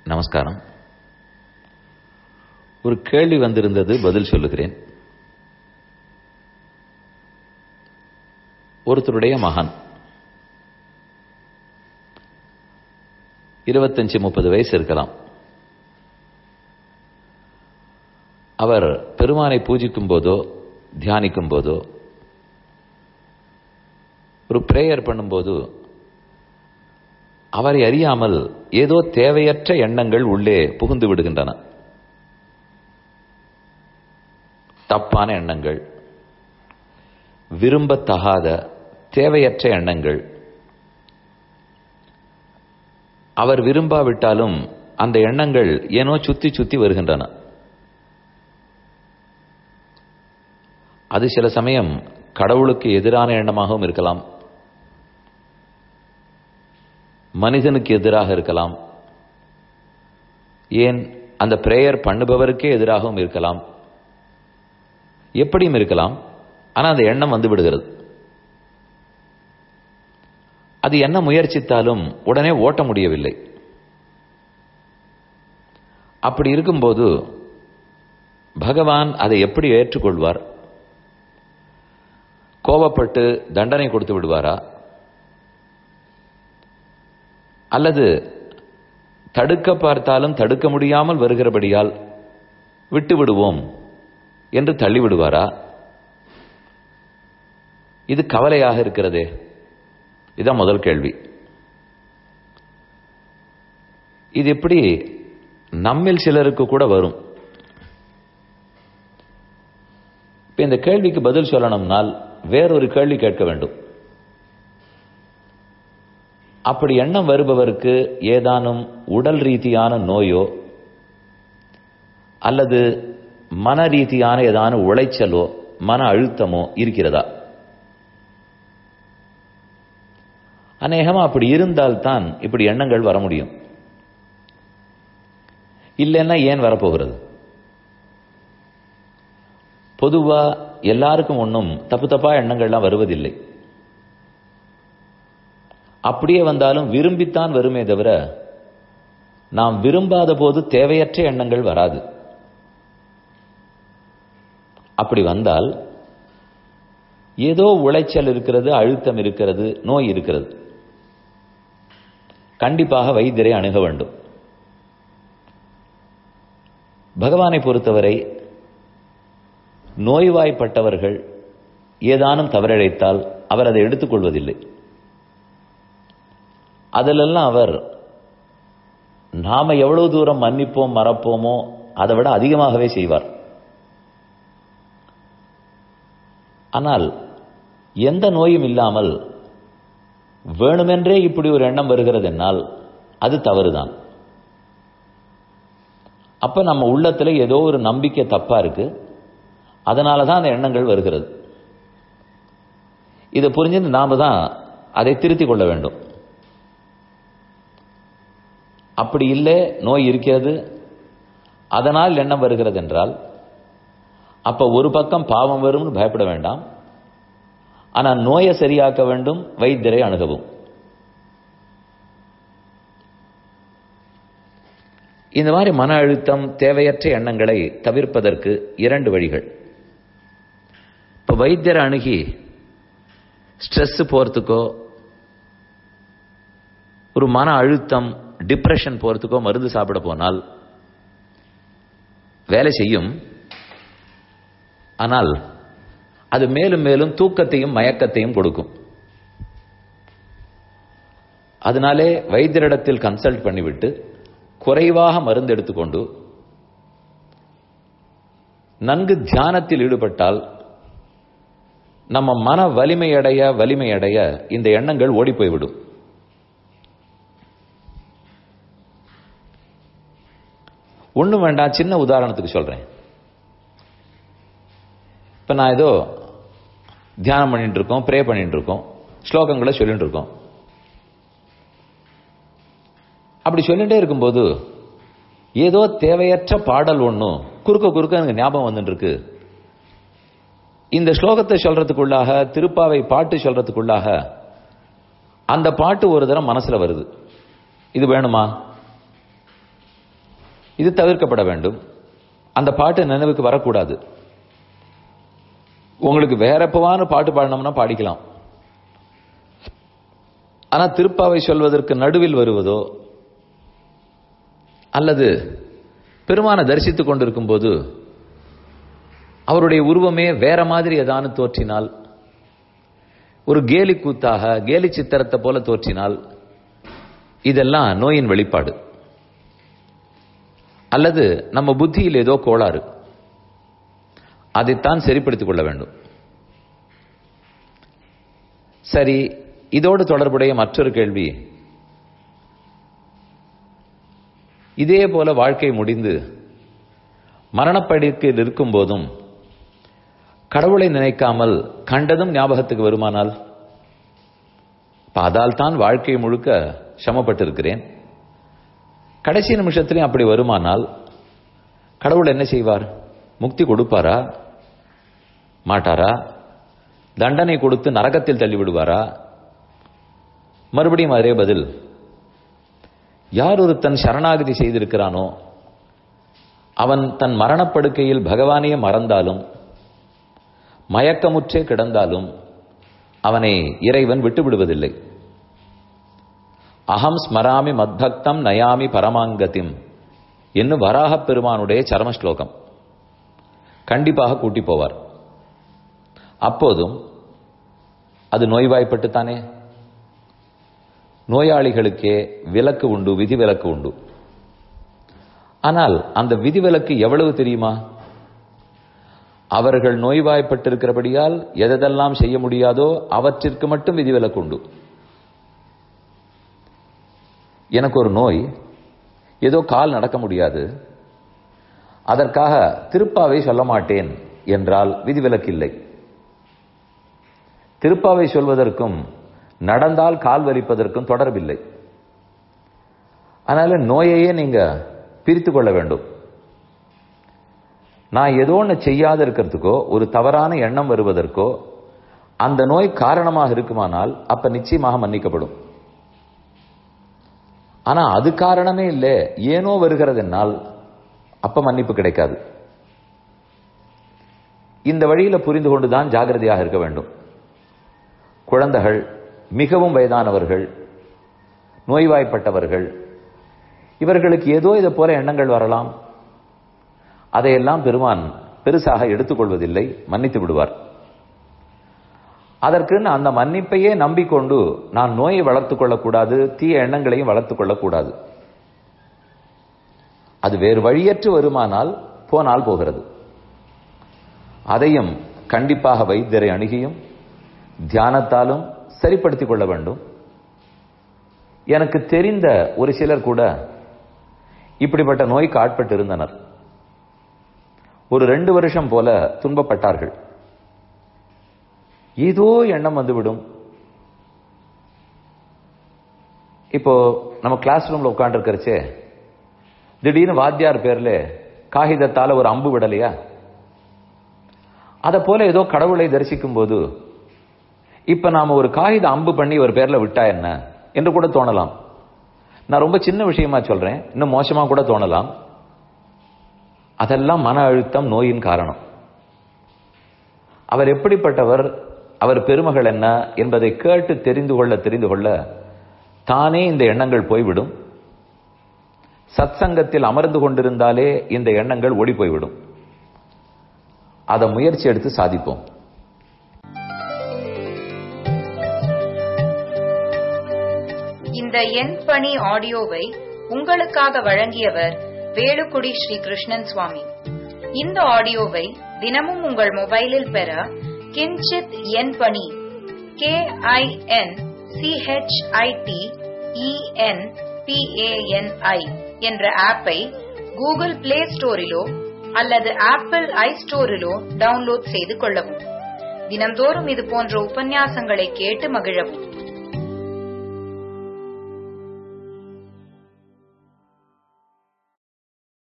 நமஸ்காரம் ஒரு கேள்வி வந்திருந்தது பதில் சொல்லுகிறேன் ஒருத்தருடைய மகன் இருபத்தஞ்சு முப்பது வயசு இருக்கலாம் அவர் பெருமானை பூஜிக்கும் போதோ தியானிக்கும் போதோ ஒரு பிரேயர் பண்ணும்போது அவரை அறியாமல் ஏதோ தேவையற்ற எண்ணங்கள் உள்ளே புகுந்து விடுகின்றன தப்பான எண்ணங்கள் விரும்பத்தகாத தேவையற்ற எண்ணங்கள் அவர் விரும்பாவிட்டாலும் அந்த எண்ணங்கள் ஏனோ சுத்தி சுத்தி வருகின்றன அது சில சமயம் கடவுளுக்கு எதிரான எண்ணமாகவும் இருக்கலாம் மனிதனுக்கு எதிராக இருக்கலாம் ஏன் அந்த பிரேயர் பண்ணுபவருக்கே எதிராகவும் இருக்கலாம் எப்படியும் இருக்கலாம் ஆனால் அந்த எண்ணம் வந்து விடுகிறது அது என்ன முயற்சித்தாலும் உடனே ஓட்ட முடியவில்லை அப்படி இருக்கும்போது பகவான் அதை எப்படி ஏற்றுக்கொள்வார் கோபப்பட்டு தண்டனை கொடுத்து விடுவாரா அல்லது தடுக்க பார்த்தாலும் தடுக்க முடியாமல் வருகிறபடியால் விட்டு விடுவோம் என்று தள்ளிவிடுவாரா இது கவலையாக இருக்கிறதே இதுதான் முதல் கேள்வி இது எப்படி நம்மில் சிலருக்கு கூட வரும் இப்ப இந்த கேள்விக்கு பதில் சொல்லணும்னால் வேறொரு கேள்வி கேட்க வேண்டும் அப்படி எண்ணம் வருபவருக்கு ஏதானும் உடல் ரீதியான நோயோ அல்லது மன ரீதியான ஏதான உளைச்சலோ மன அழுத்தமோ இருக்கிறதா அநேகமா அப்படி இருந்தால்தான் இப்படி எண்ணங்கள் வர முடியும் இல்லைன்னா ஏன் வரப்போகிறது பொதுவா எல்லாருக்கும் ஒன்றும் தப்பு தப்பா எண்ணங்கள்லாம் வருவதில்லை அப்படியே வந்தாலும் விரும்பித்தான் வருமே தவிர நாம் விரும்பாத போது தேவையற்ற எண்ணங்கள் வராது அப்படி வந்தால் ஏதோ உளைச்சல் இருக்கிறது அழுத்தம் இருக்கிறது நோய் இருக்கிறது கண்டிப்பாக வைத்தியரை அணுக வேண்டும் பகவானை பொறுத்தவரை நோய்வாய்ப்பட்டவர்கள் ஏதானும் தவறிழைத்தால் அவர் அதை எடுத்துக்கொள்வதில்லை அதிலெல்லாம் அவர் நாம எவ்வளவு தூரம் மன்னிப்போம் மறப்போமோ அதை விட அதிகமாகவே செய்வார் ஆனால் எந்த நோயும் இல்லாமல் வேணுமென்றே இப்படி ஒரு எண்ணம் வருகிறது என்னால் அது தவறுதான் அப்ப நம்ம உள்ளத்துல ஏதோ ஒரு நம்பிக்கை தப்பா இருக்கு அதனால தான் அந்த எண்ணங்கள் வருகிறது இதை புரிஞ்சு நாம தான் அதை திருத்திக் கொள்ள வேண்டும் அப்படி இல்லை நோய் இருக்கிறது அதனால் எண்ணம் வருகிறது என்றால் அப்ப ஒரு பக்கம் பாவம் வரும்னு பயப்பட வேண்டாம் ஆனா நோயை சரியாக்க வேண்டும் வைத்தியரை அணுகவும் இந்த மாதிரி மன அழுத்தம் தேவையற்ற எண்ணங்களை தவிர்ப்பதற்கு இரண்டு வழிகள் இப்ப வைத்தியரை அணுகி ஸ்ட்ரெஸ் போறதுக்கோ ஒரு மன அழுத்தம் டிப்ரெஷன் போறதுக்கோ மருந்து சாப்பிட போனால் வேலை செய்யும் ஆனால் அது மேலும் மேலும் தூக்கத்தையும் மயக்கத்தையும் கொடுக்கும் அதனாலே வைத்தியரிடத்தில் கன்சல்ட் பண்ணிவிட்டு குறைவாக மருந்து எடுத்துக்கொண்டு நன்கு தியானத்தில் ஈடுபட்டால் நம்ம மன வலிமையடைய வலிமையடைய இந்த எண்ணங்கள் ஓடி போய்விடும் ஒன்றும் வேண்டாம் சின்ன உதாரணத்துக்கு சொல்றேன் இப்போ நான் ஏதோ தியானம் பண்ணிட்டு இருக்கோம் ப்ரே பண்ணிட்டு இருக்கோம் ஸ்லோகங்களை சொல்லிட்டு இருக்கோம் அப்படி சொல்லிட்டே இருக்கும்போது ஏதோ தேவையற்ற பாடல் ஒன்றும் குறுக்க குறுக்க எனக்கு ஞாபகம் வந்துட்டு இருக்கு இந்த ஸ்லோகத்தை சொல்றதுக்குள்ளாக திருப்பாவை பாட்டு சொல்றதுக்குள்ளாக அந்த பாட்டு ஒரு தரம் மனசுல வருது இது வேணுமா இது தவிர்க்கப்பட வேண்டும் அந்த பாட்டு நினைவுக்கு வரக்கூடாது உங்களுக்கு வேற எப்பவான பாட்டு பாடினோம்னா பாடிக்கலாம் ஆனா திருப்பாவை சொல்வதற்கு நடுவில் வருவதோ அல்லது பெருமான தரிசித்துக் கொண்டிருக்கும் போது அவருடைய உருவமே வேற மாதிரி ஏதானு தோற்றினால் ஒரு கேலி கூத்தாக கேலி சித்திரத்தை போல தோற்றினால் இதெல்லாம் நோயின் வெளிப்பாடு அல்லது நம்ம புத்தியில் ஏதோ கோளாறு அதைத்தான் சரிப்படுத்திக் கொள்ள வேண்டும் சரி இதோடு தொடர்புடைய மற்றொரு கேள்வி இதே போல வாழ்க்கை முடிந்து மரணப்படுக்கையில் இருக்கும் போதும் கடவுளை நினைக்காமல் கண்டதும் ஞாபகத்துக்கு வருமானால் அதால் தான் வாழ்க்கை முழுக்க சமப்பட்டிருக்கிறேன் கடைசி நிமிஷத்திலையும் அப்படி வருமானால் கடவுள் என்ன செய்வார் முக்தி கொடுப்பாரா மாட்டாரா தண்டனை கொடுத்து நரகத்தில் தள்ளி விடுவாரா மறுபடியும் அதே பதில் யார் ஒருத்தன் சரணாகதி செய்திருக்கிறானோ அவன் தன் மரணப்படுக்கையில் பகவானையே மறந்தாலும் மயக்கமுற்றே கிடந்தாலும் அவனை இறைவன் விட்டு விடுவதில்லை அகம் ஸ்மராமி மத்பக்தம் நயாமி பரமாங்கதிம் என்னும் வராகப் பெருமானுடைய சரம ஸ்லோகம் கண்டிப்பாக கூட்டி போவார் அப்போதும் அது நோய்வாய்ப்பட்டுத்தானே நோயாளிகளுக்கே விலக்கு உண்டு விதிவிலக்கு உண்டு ஆனால் அந்த விதிவிலக்கு எவ்வளவு தெரியுமா அவர்கள் நோய்வாய்ப்பட்டிருக்கிறபடியால் எதெல்லாம் செய்ய முடியாதோ அவற்றிற்கு மட்டும் விதிவிலக்கு உண்டு எனக்கு ஒரு நோய் ஏதோ கால் நடக்க முடியாது அதற்காக திருப்பாவை சொல்ல மாட்டேன் என்றால் விதிவிலக்கு இல்லை திருப்பாவை சொல்வதற்கும் நடந்தால் கால் வலிப்பதற்கும் தொடர்பில்லை அதனால நோயையே நீங்க பிரித்து கொள்ள வேண்டும் நான் ஏதோ ஒன்று செய்யாத இருக்கிறதுக்கோ ஒரு தவறான எண்ணம் வருவதற்கோ அந்த நோய் காரணமாக இருக்குமானால் அப்ப நிச்சயமாக மன்னிக்கப்படும் ஆனா அது காரணமே இல்லை ஏனோ வருகிறதுனால் அப்ப மன்னிப்பு கிடைக்காது இந்த வழியில புரிந்து கொண்டுதான் ஜாகிரதையாக இருக்க வேண்டும் குழந்தைகள் மிகவும் வயதானவர்கள் நோய்வாய்ப்பட்டவர்கள் இவர்களுக்கு ஏதோ இதை போல எண்ணங்கள் வரலாம் அதையெல்லாம் பெருமான் பெருசாக எடுத்துக்கொள்வதில்லை மன்னித்து விடுவார் அதற்கு அந்த மன்னிப்பையே நம்பிக்கொண்டு நான் நோயை வளர்த்துக் கொள்ளக்கூடாது தீய எண்ணங்களையும் வளர்த்துக் கொள்ளக்கூடாது அது வேறு வழியற்று வருமானால் போனால் போகிறது அதையும் கண்டிப்பாக வைத்தியரை அணுகியும் தியானத்தாலும் சரிப்படுத்திக் கொள்ள வேண்டும் எனக்கு தெரிந்த ஒரு சிலர் கூட இப்படிப்பட்ட நோய்க்கு ஆட்பட்டு இருந்தனர் ஒரு ரெண்டு வருஷம் போல துன்பப்பட்டார்கள் ஏதோ எண்ணம் வந்துவிடும் இப்போ நம்ம கிளாஸ் ரூம்ல உட்காந்து இருக்கிறச்சே திடீர்னு வாத்தியார் பேர்ல காகிதத்தால ஒரு அம்பு விடலையா அத போல ஏதோ கடவுளை தரிசிக்கும் போது இப்ப நாம ஒரு காகித அம்பு பண்ணி ஒரு பேர்ல விட்டா என்ன என்று கூட தோணலாம் நான் ரொம்ப சின்ன விஷயமா சொல்றேன் இன்னும் மோசமா கூட தோணலாம் அதெல்லாம் மன அழுத்தம் நோயின் காரணம் அவர் எப்படிப்பட்டவர் அவர் பெருமகள் என்ன என்பதை கேட்டு தெரிந்து கொள்ள தெரிந்து கொள்ள தானே இந்த எண்ணங்கள் போய்விடும் சத்சங்கத்தில் அமர்ந்து கொண்டிருந்தாலே இந்த எண்ணங்கள் ஓடி போய்விடும் அதை முயற்சி எடுத்து சாதிப்போம் இந்த எண் பணி ஆடியோவை உங்களுக்காக வழங்கியவர் வேலுக்குடி ஸ்ரீ கிருஷ்ணன் சுவாமி இந்த ஆடியோவை தினமும் உங்கள் மொபைலில் பெற கிஞ்சித் எண் பணி கே ஐ என் சிஹெச்ஐடி இஎன் பிஏஎன்ஐ என்ற ஆப்பை கூகுள் பிளே ஸ்டோரிலோ அல்லது ஆப்பிள் ஐ ஸ்டோரிலோ டவுன்லோட் செய்து கொள்ளவும் தினம்தோறும் இது போன்ற உபன்யாசங்களை கேட்டு மகிழவும்